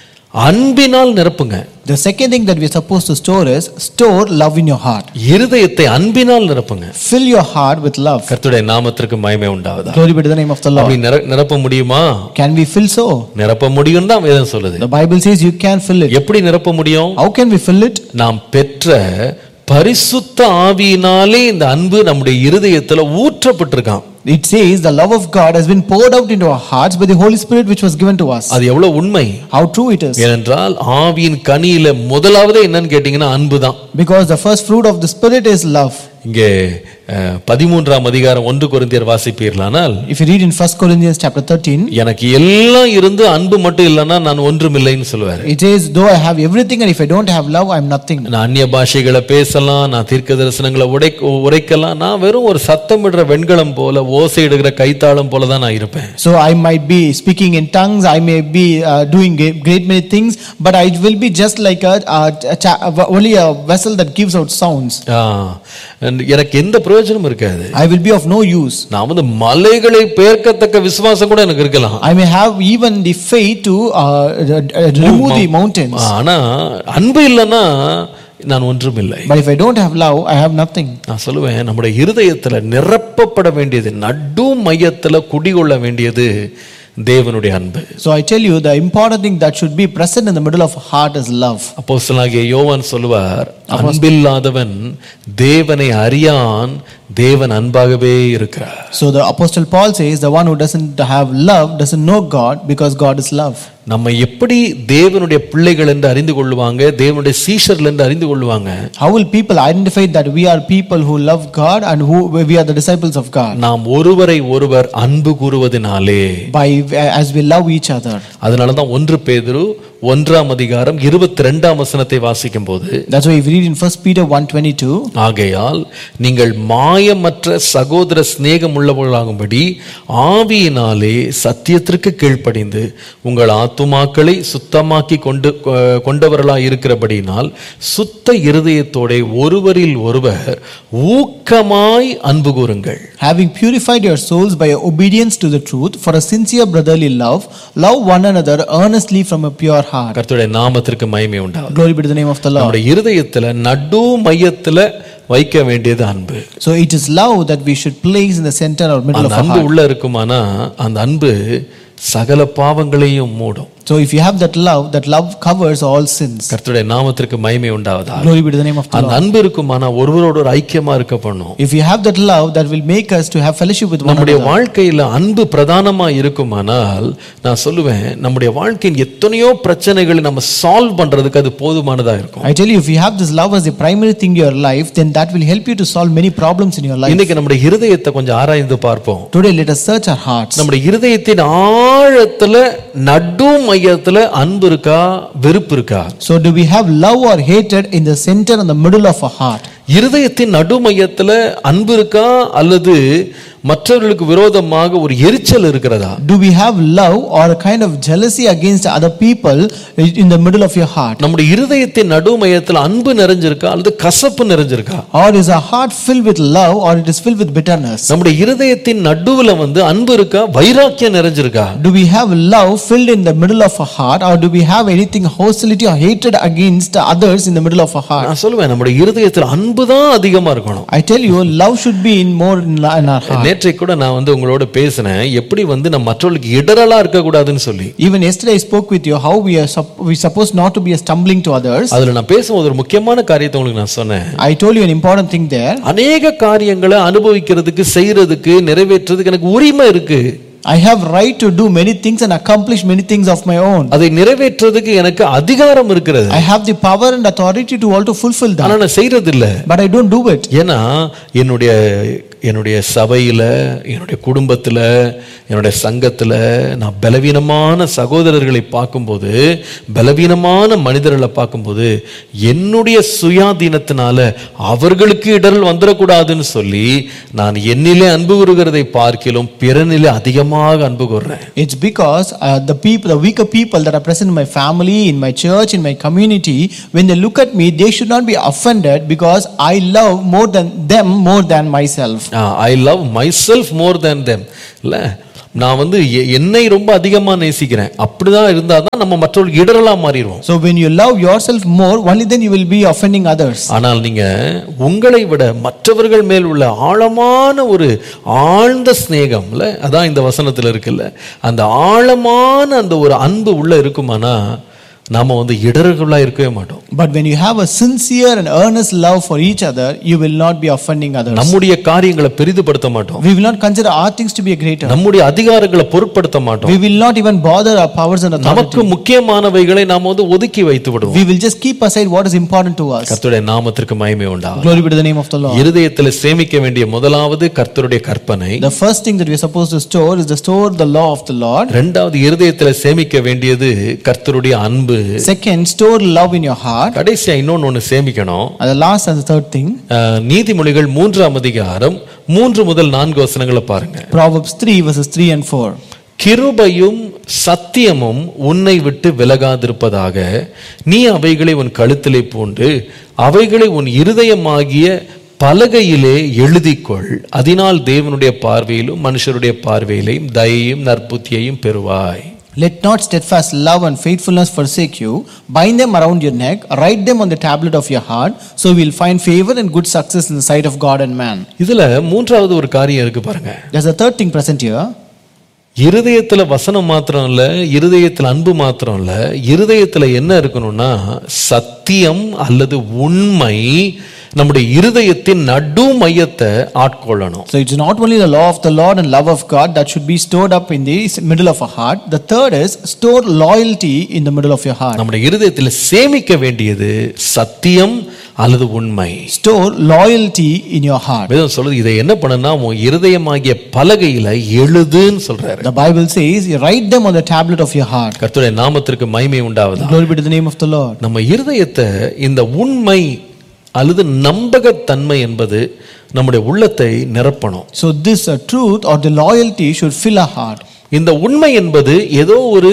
B: அன்பினால் நிரப்புங்க
A: The second thing that we are supposed to store is store love in your heart.
B: இருதயத்தை அன்பினால் நிரப்புங்க
A: Fill your heart with love.
B: கர்த்தருடைய நாமத்திற்கு மகிமை உண்டாவதா
A: Glory be to the name of the Lord.
B: அப்படி நிர- நிரப்ப முடியுமா
A: Can we fill so?
B: நிரப்ப முடியும் தான் வேதம் சொல்லுது
A: The Bible says you can fill it.
B: எப்படி நிரப்ப முடியும்
A: How can we fill it?
B: நாம் பெற்ற பரிசுத்த ஆவியினாலே இந்த அன்பு நம்முடைய இருதயத்துல ஊற்றப்பட்டிருக்கான்
A: It says the love of God has been poured out into our hearts by the Holy Spirit which was given to us.
B: அது எவ்வளவு உண்மை
A: How true it is.
B: ஏனென்றால் ஆவியின் கனியில முதலாவது என்னன்னு கேட்டீங்கன்னா அன்பு தான்
A: Because the first fruit of the Spirit is love.
B: இங்கே அஹ், பதிமூன்றாம் அதிகாரம் ஒன்று கொரிந்தியர் வாசிப்பீர்களானால்
A: If you read in 1 Corinthians chapter 13,
B: எனக்கு எல்லாம் இருந்து அன்பு மட்டும் இல்லைன்னா நான் ஒன்றுமில்லைன்னு சொல்லுவாரு
A: it says, Though I have everything and if I don't have love, I am nothing.
B: நான் அந்நிய பாஷைகளை பேசலாம் நான் தீர்க்க தரிசனங்களை உடை உரைக்கலாம் நான் வெறும் ஒரு சத்தமிடுற வெண்கலம் போல ஓசையிடுகிற கைத்தாளம் போல தான் நான் இருப்பேன்
A: So I might be speaking in tongues, I may be uh, doing great, great many things, but I will be just like a, a, a cha- only a vessel that gives out sounds.
B: Ah, and எனக்கு எந்த பிரயோஜனமும் இருக்காது
A: I will be of no use.
B: நான் வந்து மலைகளை பெயர்க்கத்தக்க விசுவாசம் கூட எனக்கு இருக்கலாம்
A: I may have even the faith to uh, uh, uh, remove the mountains.
B: ஆனா அன்பு இல்லைன்னா நான் ஒன்றுமில்லை
A: But if I don't have love, I have nothing.
B: நான் சொல்லுவேன் நம்முடைய இருதயத்துல நிரப்பப்பட வேண்டியது நடு மையத்துல குடிகொள்ள வேண்டியது தேவனுடைய அன்பு
A: So I tell you, the important thing that should be present in the middle of a heart is love.
B: அப்போஸ்தலனாகிய யோவான் சொல்லுவார் அன்பில்லாதவன் தேவனை அறியான் தேவன் அன்பாகவே இருக்கிறார்
A: So the Apostle Paul says, the one who doesn't have love doesn't know God because God is love.
B: நம்ம எப்படி தேவனுடைய பிள்ளைகள் என்று அறிந்து கொள்ளுவாங்க தேவனுடைய சீஷர்கள் என்று அறிந்து கொள்ளுவாங்க
A: How will people identify that we are people who love God and who we are the disciples of God?
B: நாம் ஒருவரை ஒருவர் அன்பு கூறுவதனாலே
A: By as we love each other.
B: அதனால தான் ஒன்று பேதுரு ஒன்றாம் அதிகாரம் இருபத்தி ரெண்டாம் வசனத்தை வாசிக்கும் போது
A: That's why if we read in 1 Peter 1.22,
B: ஆகையால் நீங்கள் மாயமற்ற சகோதர சிநேகம் உள்ளவர்களாகும்படி ஆவியினாலே சத்தியத்திற்கு கீழ்ப்படிந்து உங்கள் ஆத்துமாக்களை சுத்தமாக்கி கொண்டு கொண்டவர்களாய் இருக்கிறபடியினால் சுத்த இருதயத்தோட ஒருவரில் ஒருவர் ஊக்கமாய் அன்பு கூறுங்கள்
A: having purified your souls by your obedience to the truth for a sincere brotherly love, love one another earnestly from a pure heart.
B: கர்த்தருடைய நாமத்திற்கு மகிமை உண்டாகும்
A: Glory be to the name of the Lord.
B: நம்முடைய இருதயத்துல நடு மையத்துல வைக்க வேண்டியது அன்பு
A: So it is love that we should place in the center or middle of
B: அந்த
A: our
B: அன்பு
A: heart.
B: உள்ள இருக்குமானா அந்த அன்பு சகல பாவங்களையும் மூடும்
A: So if you have that love, that love covers all sins.
B: கர்த்தருடைய நாமத்திற்கு மகிமை உண்டாவதா
A: Glory be to the name of the
B: அந்த
A: Lord.
B: அன்பு இருக்குமானா ஒருவரோட ஒரு ஐக்கியமா இருக்க பண்ணும்
A: If you have that love, that will make us to have fellowship with one
B: நம்முடைய
A: another.
B: வாழ்க்கையில அன்பு பிரதானமா இருக்குமானால் நான் சொல்லுவேன் நம்முடைய வாழ்க்கையின் எத்தனையோ பிரச்சனைகளை நம்ம சால்வ் பண்றதுக்கு அது போதுமானதா இருக்கும்
A: I tell you, if you have this love as the primary thing in your life, then that will help you to solve many problems in your life.
B: இன்னைக்கு நம்முடைய இருதயத்தை கொஞ்சம் ஆராய்ந்து பார்ப்போம்
A: Today, let us search our hearts.
B: நம்முடைய இருதயத்தின் ஆழத்துல நடு மையத்துல அன்பு இருக்கா வெறுப்பு இருக்கா
A: So, do we have love or hatred in the center and the middle of our heart?
B: இருதயத்தின் நடு மையத்துல அன்பு இருக்கா அல்லது மற்றவர்களுக்கு விரோதமாக ஒரு எரிச்சல் இருக்கிறதா
A: Do we have love or a kind of jealousy against other people in the middle of your heart?
B: நம்முடைய இருதயத்தின் நடு மையத்துல அன்பு நிறைஞ்சிருக்கா அல்லது கசப்பு நிறைஞ்சிருக்கா
A: Or is our heart filled with love or it is filled with bitterness?
B: நம்முடைய இருதயத்தின் நடுவுல வந்து அன்பு இருக்கா வைராக்கியம் நிறைஞ்சிருக்கா
A: Do we have love filled in the middle of our heart or do we have anything hostility or hatred against others in the middle of our heart?
B: நான் சொல்லுவேன் நம்முடைய இருதயத்தில் அன்பு அன்பு தான் அதிகமா இருக்கணும்
A: I tell you, love should be in more in la- in our heart.
B: நேற்றைக்கு கூட நான் வந்து உங்களோட பேசினேன் எப்படி வந்து நம்ம மற்றவர்களுக்கு இடரலா இருக்கக்கூடாதுன்னு சொல்லி
A: Even yesterday I spoke with you how we are sup- we supposed not to be a stumbling to others.
B: அதுல நான் பேசும்போது ஒரு முக்கியமான காரியத்தை உங்களுக்கு நான் சொன்னேன்
A: I told you an important thing there.
B: அநேக காரியங்களை அனுபவிக்கிறதுக்கு செய்யறதுக்கு நிறைவேற்றுறதுக்கு எனக்கு உரிமை இருக்கு
A: I have right to do many things and accomplish many things of my own.
B: அதை நிறைவேற்றுறதுக்கு எனக்கு அதிகாரம் இருக்கிறது
A: I have the power and authority to all to fulfill
B: ஆனா
A: that.
B: நான் செய்யறது இல்ல
A: But I don't do it.
B: ஏன்னா என்னுடைய என்னுடைய சபையில என்னுடைய குடும்பத்துல என்னுடைய சங்கத்துல நான் பலவீனமான சகோதரர்களை பார்க்கும்போது பலவீனமான மனிதர்களை பார்க்கும்போது என்னுடைய சுயாதீனத்தினால அவர்களுக்கு இடரல் வந்துடக்கூடாதுன்னு சொல்லி நான் என்னிலே அன்பு கூறுகிறதை பார்க்கிலும் பிறனிலே அதிகமாக அன்பு கூறுறேன்
A: It's because uh, the people, the weaker people that are present in my family, in my church, in my community, when they look at me, they should not be offended because I love more than them more than myself.
B: I love myself more than them இல்ல நான் வந்து எ- என்னை ரொம்ப அதிகமா நேசிக்கிறேன் அப்படிதான் இருந்தாதான் நம்ம மற்றவர்களுக்கு இடரலா மாறிடுவோம்
A: So when you love yourself more, only then you will be offending others.
B: ஆனால் நீங்க உங்களை விட மற்றவர்கள் மேல் உள்ள ஆழமான ஒரு ஆழ்ந்த சிநேகம்ல அதான் இந்த வசனத்துல இருக்குல்ல அந்த ஆழமான அந்த ஒரு அன்பு உள்ள இருக்குமானா நாம வந்து இடர்களா இருக்கவே மாட்டோம்
A: But when you have a sincere and earnest love for each other, you will not be offending others.
B: நம்முடைய காரியங்களை பெரிதுபடுத்த மாட்டோம்
A: We will not consider our things to be greater.
B: நம்முடைய அதிகாரங்களை பொருட்படுத்த மாட்டோம்
A: We will not even bother our powers and authority.
B: நமக்கு முக்கியமானவைகளை நாம வந்து ஒதுக்கி வைத்து விடுவோம்
A: We will just keep aside what is important to us.
B: கர்த்தருடைய நாமத்திற்கு மகிமை உண்டா
A: Glory be to the name of the Lord.
B: இருதயத்தில் சேமிக்க வேண்டிய முதலாவது கர்த்தருடைய கற்பனை
A: The first thing that we are supposed to store is to store the law of the Lord.
B: இரண்டாவது இருதயத்தில் சேமிக்க வேண்டியது கர்த்தருடைய அன்பு
A: Second, store love in your heart.
B: கடைசியா இன்னொன்னு ஒண்ணு சேமிக்கணும்
A: And the last and the third thing,
B: அஹ், நீதிமொழிகள் மூன்றாம் அதிகாரம் மூன்று முதல் நான்கு வசனங்களை பாருங்க
A: Proverbs 3 verses 3 and 4.
B: கிருபையும் சத்தியமும் உன்னை விட்டு விலகாதிருப்பதாக நீ அவைகளை உன் கழுத்திலே பூண்டு அவைகளை உன் இருதயமாகிய பலகையிலே எழுதிக்கொள் அதனால் தேவனுடைய பார்வையிலும் மனுஷருடைய பார்வையிலையும் தயையும் நற்புத்தியையும் பெறுவாய்
A: Let not steadfast love and faithfulness forsake you. Bind them around your neck, write them on the tablet of your heart, so you will find favor and good success in the sight of God and man.
B: இதுல மூன்றாவது ஒரு காரியம் இருக்கு பாருங்க
A: There's a third thing present here.
B: இருதயத்துல வசனம் மாத்திரம் இல்ல இருதயத்துல அன்பு மாத்திரம் இல்ல இருதயத்துல என்ன இருக்கணும்னா சத்தியம் அல்லது உண்மை நம்முடைய இருதயத்தின் நடு மையத்தை ஆட்கொள்ளணும்
A: So it's not only the law of the Lord and love of God that should be stored up in the middle of a heart. The third is store loyalty in the middle of your heart.
B: நம்முடைய இருதயத்தில் சேமிக்க வேண்டியது சத்தியம் அல்லது உண்மை
A: Store loyalty in your heart.
B: வேதம் சொல்லுது இதை என்ன பண்ணுனா உன் இருதயமாகிய பலகையில எழுதுன்னு சொல்றாரு
A: The Bible says, write them on the tablet of your heart.
B: கர்த்தருடைய நாமத்திற்கு மகிமை உண்டாவதா
A: Glory be to the name of the Lord.
B: நம்ம இருதயத்தை இந்த உண்மை அல்லது நம்பகத்தன்மை என்பது நம்முடைய உள்ளத்தை நிரப்பணும்
A: So this uh, truth or the loyalty should fill our heart.
B: இந்த உண்மை என்பது ஏதோ ஒரு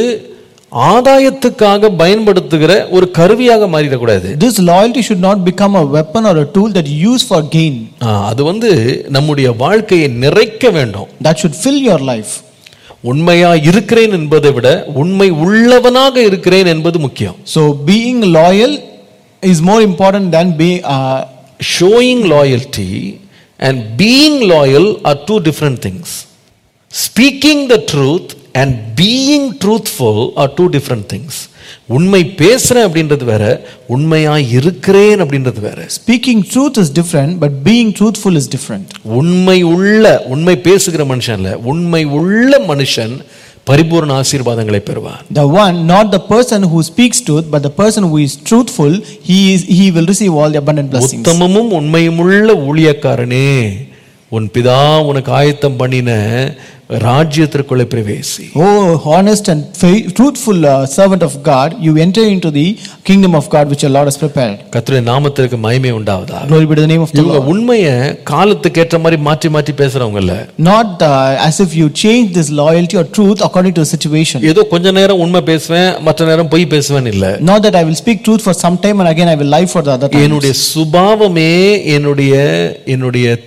B: ஆதாயத்துக்காக பயன்படுத்துகிற ஒரு கருவியாக மாறிடக்கூடாது
A: This loyalty should not become a weapon or a tool that you use for gain.
B: ஆ, அது வந்து நம்முடைய வாழ்க்கையை நிறைக்க வேண்டும்
A: That should fill your life.
B: உண்மையா இருக்கிறேன் என்பதை விட உண்மை உள்ளவனாக இருக்கிறேன் என்பது முக்கியம்
A: So being loyal is more important than being. Uh,
B: showing loyalty and being loyal are two different things speaking the truth and being truthful are two different things உண்மை பேசுறேன் அப்படின்றது வேற உண்மையா இருக்கிறேன் அப்படின்றது வேற
A: speaking truth is different, but being truthful is different.
B: உண்மை உள்ள உண்மை பேசுகிற மனுஷன் இல்ல உண்மை உள்ள மனுஷன் பரிபூர்ண ஆசீர்வாதங்களை பெறுவான்
A: The one, not the person who speaks truth, but the person who is truthful, he is he will receive all the abundant blessings.
B: உத்தமமும் உண்மையுமுள்ள ஊழியக்காரனே உன் பிதா உனக்கு ஆயத்தம் பண்ணின ராஜ்யத்திற்குள்ளே பிரவேசி
A: Oh, honest and faith, truthful uh, servant of God, you enter into the kingdom of God which your Lord has prepared.
B: கர்த்தருடைய நாமத்திற்கு மகிமை உண்டாவதா
A: Glory be to the name of the
B: இவங்க
A: Lord.
B: உண்மையை காலத்துக்கு ஏற்ற மாதிரி மாற்றி மாற்றி பேசுறவங்க இல்ல
A: Not uh, as if you change this loyalty or truth according to the situation.
B: ஏதோ கொஞ்ச நேரம் உண்மை பேசுவேன் மற்ற நேரம் பொய் பேசுவேன் இல்ல
A: Not that I will speak truth for some time and again I will lie for the other time.
B: என்னுடைய சுபாவமே என்னுடைய என்னுடைய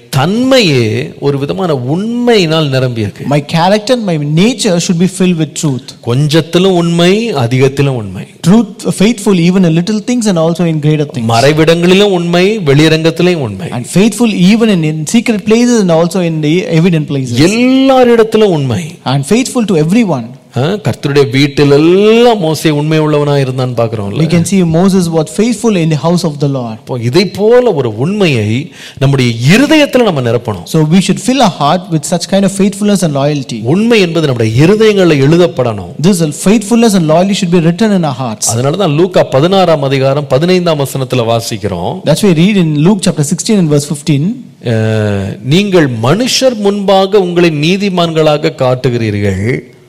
B: தன்மையே ஒரு விதமான உண்மையினால் நிரம்பி இருக்கு
A: My character, my nature should be filled with truth.
B: கொஞ்சத்திலும் உண்மை அதிகத்திலும் உண்மை
A: Truth, faithful even in little things and also in greater things.
B: மறைவிடங்களிலும் உண்மை வெளியரங்கத்திலும் உண்மை
A: And faithful even in, in secret places and also in the evident places.
B: எல்லாரிடத்திலும் உண்மை
A: And faithful to everyone.
B: ஆ, கர்த்தருடைய வீட்டில் எல்லாம் மோசே உண்மை உள்ளவனா இருந்தான்னு பாக்குறோம்ல
A: We can see Moses was faithful in the house of the Lord.
B: அப்போ இதை போல ஒரு உண்மையை நம்முடைய இருதயத்துல நம்ம நிரப்பணும்
A: So we should fill our heart with such kind of faithfulness and loyalty.
B: உண்மை என்பது நம்முடைய இருதயங்களில் எழுதப்படணும்
A: This faithfulness and loyalty should be written in our hearts.
B: அதனால தான் லூக்கா பதினாறாம் அதிகாரம் பதினைந்தாம் வசனத்துல வாசிக்கிறோம்
A: That's why we read in Luke chapter 16 and verse 15.
B: அஹ், நீங்கள் மனுஷர் முன்பாக உங்களை நீதிமான்களாக காட்டுகிறீர்கள்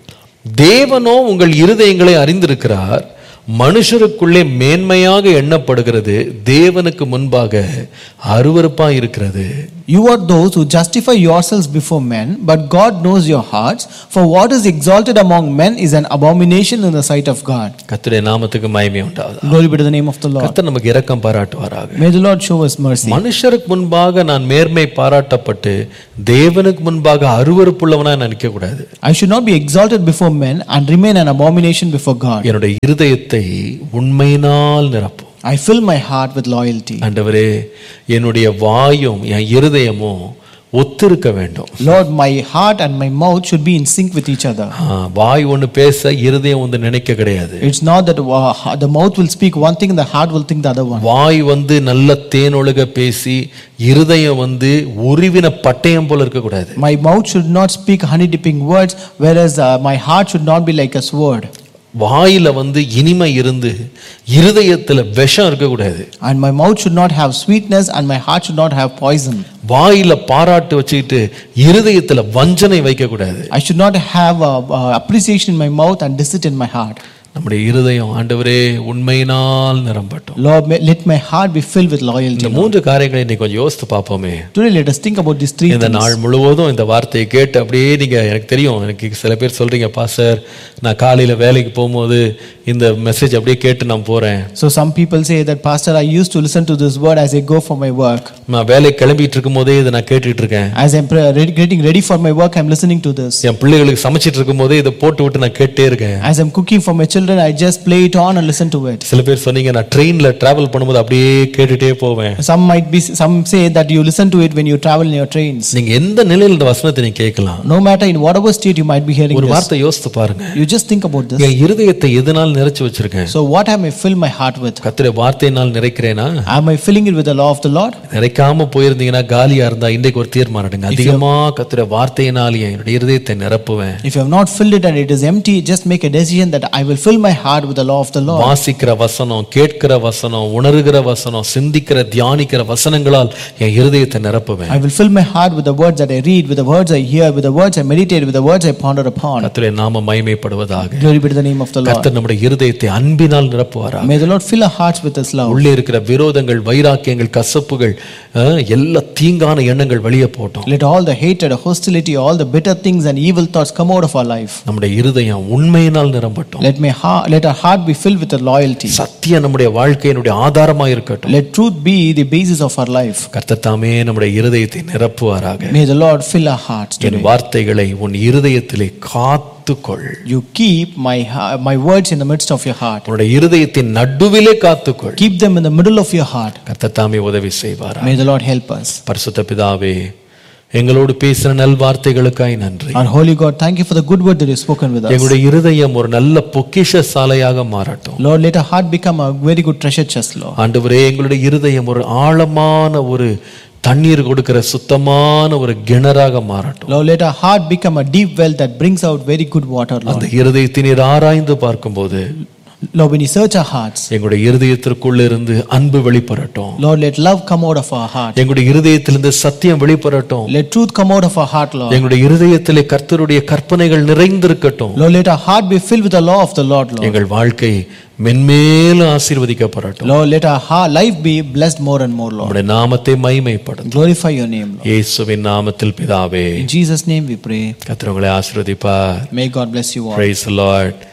B: தேவனோ உங்கள் இருதயங்களை அறிந்திருக்கிறார் மனுஷருக்குள்ளே மேன்மையாக எண்ணப்படுகிறது தேவனுக்கு முன்பாக அருவருப்பா இருக்கிறது
A: You are those who justify yourselves before men, but God knows your hearts. For what is exalted among men is an abomination in the sight of God.
B: கர்த்தருடைய நாமத்துக்கு மகிமை உண்டாவது
A: Glory be to the name of the Lord.
B: கர்த்தர் நமக்கு இரக்கம் பாராட்டுவாராக
A: May the Lord show us mercy.
B: மனுஷருக்கு முன்பாக நான் மேன்மை பாராட்டப்பட்டு தேவனுக்கு முன்பாக அருவருப்புள்ளவனா நான் நிற்க கூடாது
A: I should not be exalted before men and remain an abomination before God.
B: என்னுடைய இருதயத்தை உண்மையினால் நிரப்பும்
A: I fill my heart with loyalty.
B: ஆண்டவரே என்னுடைய வாயும் என் இருதயமும் ஒத்திருக்க வேண்டும்
A: Lord, my heart and my mouth should be in sync with each other.
B: ஆ, வாய் ஒன்று பேச இருதயம் வந்து நினைக்க கிடையாது
A: It's not that uh, the mouth will speak one thing and the heart will think the other one.
B: வாய் வந்து நல்ல தேனொழுக பேசி இருதயம் வந்து உருவின பட்டயம் போல இருக்கக்கூடாது
A: My mouth should not speak honey dipping words, whereas uh, my heart should not be like a sword.
B: வாயில வந்து இனிமை இருந்து இருதயத்துல விஷம் இருக்கக்கூடாது
A: And my mouth should not have sweetness, and my heart should not have poison.
B: வாயில பாராட்டு வச்சுக்கிட்டு இருதயத்துல வஞ்சனை வைக்க கூடாது
A: I should not have uh, uh, appreciation in my mouth and deceit in my heart.
B: நம்முடைய இருதயம் ஆண்டவரே உண்மையினால் நிரம்பட்டும்
A: Lord, may, let my heart be filled with loyalty.
B: இந்த மூன்று காரியங்களை இன்னைக்கு கொஞ்சம் யோசித்து பார்ப்போமே
A: Today, let us think about these three
B: இந்த
A: things.
B: நாள் முழுவதும் இந்த வார்த்தையை கேட்டு அப்படியே நீங்க எனக்கு தெரியும் எனக்கு சில பேர் சொல்றீங்க பாஸ்டர் நான் காலையில வேலைக்கு போகும்போது இந்த மெசேஜ் அப்படியே கேட்டு நான் போறேன்
A: So, some people say that, Pastor, I used to listen to this word as I go for my work.
B: நான் வேலைக்கு கிளம்பிட்டு இருக்கும் போதே இதை நான் கேட்டுட்டு இருக்கேன்
A: As I'm pre- ready, getting ready for my work, I'm listening to this.
B: என் பிள்ளைகளுக்கு சமைச்சிட்டு இருக்கும் போதே இதை போட்டு விட்டு நான் கேட்டே இருக்கேன்
A: As I'm cooking for my children, I just play it on and listen to it.
B: சில பேர் சொன்னீங்க நான் ட்ரெயின்ல டிராவல் பண்ணும்போது அப்படியே கேட்டுட்டே போவேன்
A: Some might be, some say that you listen to it when you travel in your trains.
B: நீங்க எந்த நிலையில இந்த வசனத்தை நீங்க கேட்கலாம்
A: No matter in whatever state you might be hearing
B: ஒரு
A: this,
B: வார்த்தை யோசித்து பாருங்க
A: you just think about this.
B: என் இருதயத்தை எதனால் நிறைச்சு வச்சிருக்கேன்
A: So, what am I fill my heart with?
B: கத்துடைய வார்த்தையினால் நிறைக்கிறேனா
A: Am I filling it with the law of the Lord?
B: நிறைக்காம போயிருந்தீங்கன்னா காலியா இருந்தா இன்றைக்கு ஒரு தீர்மானம் எடுங்க அதிகமா கத்துடைய வார்த்தையினாலேயே என்னுடைய இருதயத்தை நிரப்புவேன்
A: If you have not filled it and it is empty, just make a decision that I will fill my heart with the law of the Lord.
B: வாசிக்கிற வசனம் கேட்கிற வசனம் உணர்கிற வசனம் சிந்திக்கிற தியானிக்கிற வசனங்களால் என் இருதயத்தை நிரப்புவேன்
A: I will fill my heart with the words that I read, with the words I hear, with the words I meditate, with the words I ponder upon.
B: கத்துடைய நாம மைமைப்படுவதாக
A: Glory be to the name of the Lord.
B: கர்த்தர் நம்முடைய இருதயத்தை அன்பினால் நிரப்புவாரா
A: May the Lord fill our hearts with His love.
B: உள்ளே இருக்கிற விரோதங்கள் வைராக்கியங்கள் கசப்புகள் அஹ், எல்லா தீங்கான எண்ணங்கள் வெளியே போட்டோம்
A: Let all the hatred, hostility, all the bitter things and evil thoughts come out of our life.
B: நம்முடைய இருதயம் உண்மையினால் நிரம்பட்டும்
A: Let, my heart, let our heart be filled with the loyalty.
B: சத்தியம் நம்முடைய வாழ்க்கையினுடைய ஆதாரமா இருக்கட்டும்
A: Let truth be the basis of our life.
B: கர்த்தர் தாமே நம்முடைய இருதயத்தை நிரப்புவாராக
A: May the Lord fill our hearts
B: N
A: today.
B: வார்த்தைகளை உன் இருதயத்திலே காத்துக்கொள்
A: You keep my, ha- my words in the midst of your heart.
B: உன்னுடைய இருதயத்தின் நடுவிலே காத்துக்கொள்
A: Keep them in the middle of your heart.
B: கர்த்தர் தாமே உதவி செய்வாரா
A: May the Lord help us.
B: பரிசுத்த பிதாவே எங்களோடு பேசின நல் வார்த்தைகளுக்காய் நன்றி
A: Our holy God, thank you for the good word that you've spoken with us.
B: எங்களுடைய இருதயம் ஒரு நல்ல பொக்கிஷ சாலையாக மாறட்டும்
A: Lord, let our heart become a very good treasure chest, Lord.
B: ஆண்டவரே எங்களுடைய இருதயம் ஒரு ஆழமான ஒரு தண்ணீர் கொடுக்கிற சுத்தமான ஒரு கிணறாக மாறட்டும்
A: Lord, let our heart become a deep well that brings out very good water, Lord.
B: அந்த இருதயத்தை நீர் ஆராய்ந்து பார்க்கும்போது
A: Lord, when you search our hearts,
B: எங்களுடைய இருதயத்திற்குள்ள இருந்து அன்பு வெளிப்படட்டும்
A: Lord, let love come out of our heart.
B: எங்களுடைய இருதயத்திலிருந்து சத்தியம் வெளிப்படட்டும்
A: Let truth come out of our heart, Lord.
B: எங்களுடைய இருதயத்திலே கர்த்தருடைய கற்பனைகள் நிறைந்திருக்கட்டும்
A: Lord, let our heart be filled with the law of the Lord, Lord.
B: எங்கள் வாழ்க்கை மென்மேலும் ஆசீர்வதிக்கப்படட்டும்
A: Lord, let our heart, life be blessed more and more, Lord.
B: நம்முடைய நாமத்தை மைமைப்படும்
A: Glorify your name, Lord.
B: இயேசுவின் நாமத்தில் பிதாவே
A: In Jesus' name we pray.
B: கர்த்தர் உங்களை ஆசீர்வதிப்பார்
A: May God bless you all.
B: Praise the Lord